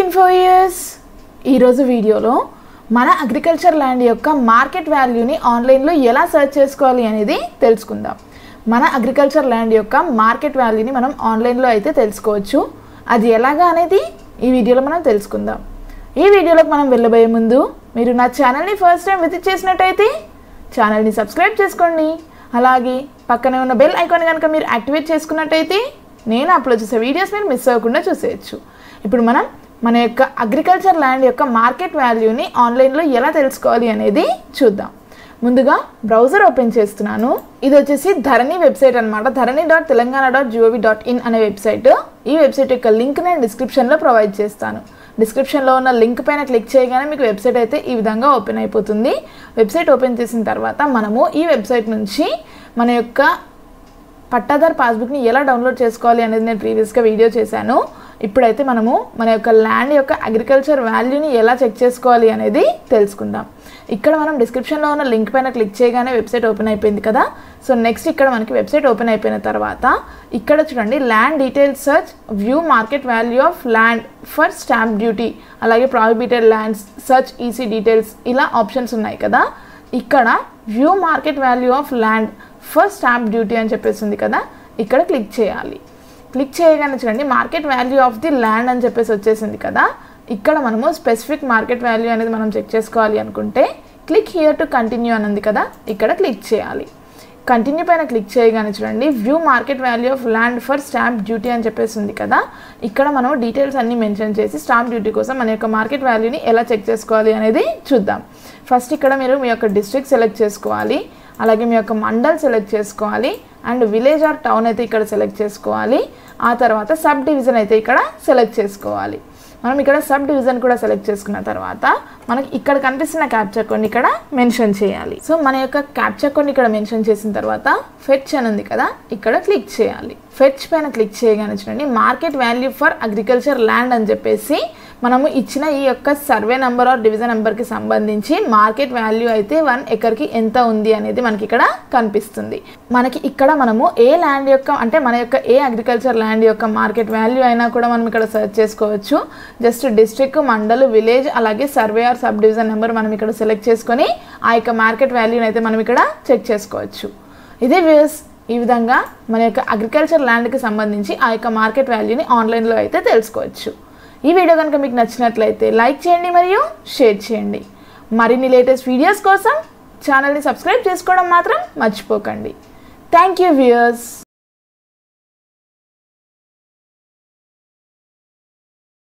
info years ఈరోజు వీడియోలో మన అగ్రికల్చర్ ల్యాండ్ యొక్క మార్కెట్ వాల్యూని ఆన్లైన్లో ఎలా సెర్చ్ చేసుకోవాలి అనేది తెలుసుకుందాం మన అగ్రికల్చర్ ల్యాండ్ యొక్క మార్కెట్ వాల్యూని మనం ఆన్లైన్లో అయితే తెలుసుకోవచ్చు అది ఎలాగా అనేది ఈ వీడియోలో మనం తెలుసుకుందాం ఈ వీడియోలోకి మనం వెళ్ళబోయే ముందు మీరు నా ఛానల్ని ఫస్ట్ టైం విజిట్ చేసినట్టయితే ఛానల్ని సబ్స్క్రైబ్ చేసుకోండి అలాగే పక్కనే ఉన్న బెల్ ఐకాన్ కనుక మీరు యాక్టివేట్ చేసుకున్నట్టయితే నేను అప్లోడ్ చేసే వీడియోస్ మీరు మిస్ అవ్వకుండా చూసేయచ్చు ఇప్పుడు మనం మన యొక్క అగ్రికల్చర్ ల్యాండ్ యొక్క మార్కెట్ వాల్యూని ఆన్లైన్లో ఎలా తెలుసుకోవాలి అనేది చూద్దాం ముందుగా బ్రౌజర్ ఓపెన్ చేస్తున్నాను ఇది వచ్చేసి ధరణి వెబ్సైట్ అనమాట Dharani dot Telangana dot G O V dot in అనే వెబ్సైట్ ఈ వెబ్సైట్ యొక్క లింక్ నేను డిస్క్రిప్షన్లో ప్రొవైడ్ చేస్తాను డిస్క్రిప్షన్లో ఉన్న లింక్ పైన క్లిక్ చేయగానే మీకు వెబ్సైట్ అయితే ఈ విధంగా ఓపెన్ అయిపోతుంది వెబ్సైట్ ఓపెన్ చేసిన తర్వాత మనము ఈ వెబ్సైట్ నుంచి మన యొక్క పట్టాదార్ పాస్బుక్ని ఎలా డౌన్లోడ్ చేసుకోవాలి అనేది నేను ప్రీవియస్గా వీడియో చేశాను ఇప్పుడైతే మనము మన యొక్క ల్యాండ్ యొక్క అగ్రికల్చర్ వాల్యూని ఎలా చెక్ చేసుకోవాలి అనేది తెలుసుకుందాం ఇక్కడ మనం డిస్క్రిప్షన్లో ఉన్న లింక్ పైన క్లిక్ చేయగానే వెబ్సైట్ ఓపెన్ అయిపోయింది కదా సో నెక్స్ట్ ఇక్కడ మనకి వెబ్సైట్ ఓపెన్ అయిపోయిన తర్వాత ఇక్కడ చూడండి land details search view market value of land for stamp duty అలాగే prohibited lands search EC details ఇలా ఆప్షన్స్ ఉన్నాయి కదా ఇక్కడ view market value of land for stamp duty అని చెప్పేసి ఉంది కదా ఇక్కడ క్లిక్ చేయాలి క్లిక్ చేయగానే చూడండి market value of the land అని చెప్పేసి వచ్చేసింది కదా ఇక్కడ మనము స్పెసిఫిక్ మార్కెట్ వాల్యూ అనేది మనం చెక్ చేసుకోవాలి అనుకుంటే క్లిక్ హియర్ టు కంటిన్యూ అని ఉంది కదా ఇక్కడ క్లిక్ చేయాలి కంటిన్యూ పైన క్లిక్ చేయగానే చూడండి view market value of land for stamp duty అని చెప్పేసి ఉంది కదా ఇక్కడ మనం డీటెయిల్స్ అన్ని మెన్షన్ చేసి స్టాంప్ డ్యూటీ కోసం మన యొక్క మార్కెట్ వాల్యూని ఎలా చెక్ చేసుకోవాలి అనేది చూద్దాం ఫస్ట్ ఇక్కడ మీరు మీ యొక్క డిస్ట్రిక్ట్ సెలెక్ట్ చేసుకోవాలి అలాగే మీ యొక్క మండల్ సెలెక్ట్ చేసుకోవాలి అండ్ విలేజ్ ఆర్ టౌన్ అయితే ఇక్కడ సెలెక్ట్ చేసుకోవాలి ఆ తర్వాత సబ్ డివిజన్ అయితే ఇక్కడ సెలెక్ట్ చేసుకోవాలి మనం ఇక్కడ సబ్ డివిజన్ కూడా సెలెక్ట్ చేసుకున్న తర్వాత మనకి ఇక్కడ కనిపిస్తున్న క్యాప్చర్ కోడ్ని ఇక్కడ మెన్షన్ చేయాలి సో మన యొక్క క్యాప్చర్ కోడ్ని ఇక్కడ మెన్షన్ చేసిన తర్వాత ఫెచ్ అని ఉంది కదా ఇక్కడ క్లిక్ చేయాలి ఫెచ్ పైన క్లిక్ చేయగానే చూడండి market value for agriculture land అని చెప్పేసి మనము ఇచ్చిన ఈ యొక్క సర్వే నెంబర్ ఆర్ డివిజన్ నెంబర్కి సంబంధించి మార్కెట్ వాల్యూ అయితే వన్ ఎకర్కి ఎంత ఉంది అనేది మనకి ఇక్కడ కనిపిస్తుంది మనకి ఇక్కడ మనము ఏ ల్యాండ్ యొక్క అంటే మన యొక్క ఏ అగ్రికల్చర్ ల్యాండ్ యొక్క మార్కెట్ వాల్యూ అయినా కూడా మనం ఇక్కడ సెర్చ్ చేసుకోవచ్చు జస్ట్ డిస్ట్రిక్ట్ మండల్ విలేజ్ అలాగే survey or sub division number మనం ఇక్కడ సెలెక్ట్ చేసుకొని ఆ యొక్క మార్కెట్ వాల్యూని అయితే మనం ఇక్కడ చెక్ చేసుకోవచ్చు ఇదే వ్యూస్ ఈ విధంగా మన యొక్క అగ్రికల్చర్ ల్యాండ్కి సంబంధించి ఆ యొక్క మార్కెట్ వాల్యూని ఆన్లైన్లో అయితే తెలుసుకోవచ్చు ఈ వీడియో కనుక మీకు నచ్చినట్లయితే లైక్ చేయండి మరియు షేర్ చేయండి మరిన్ని లేటెస్ట్ వీడియోస్ కోసం ఛానల్ని సబ్స్క్రైబ్ చేసుకోవడం మాత్రం మర్చిపోకండి థ్యాంక్ యూ వ్యూయర్స్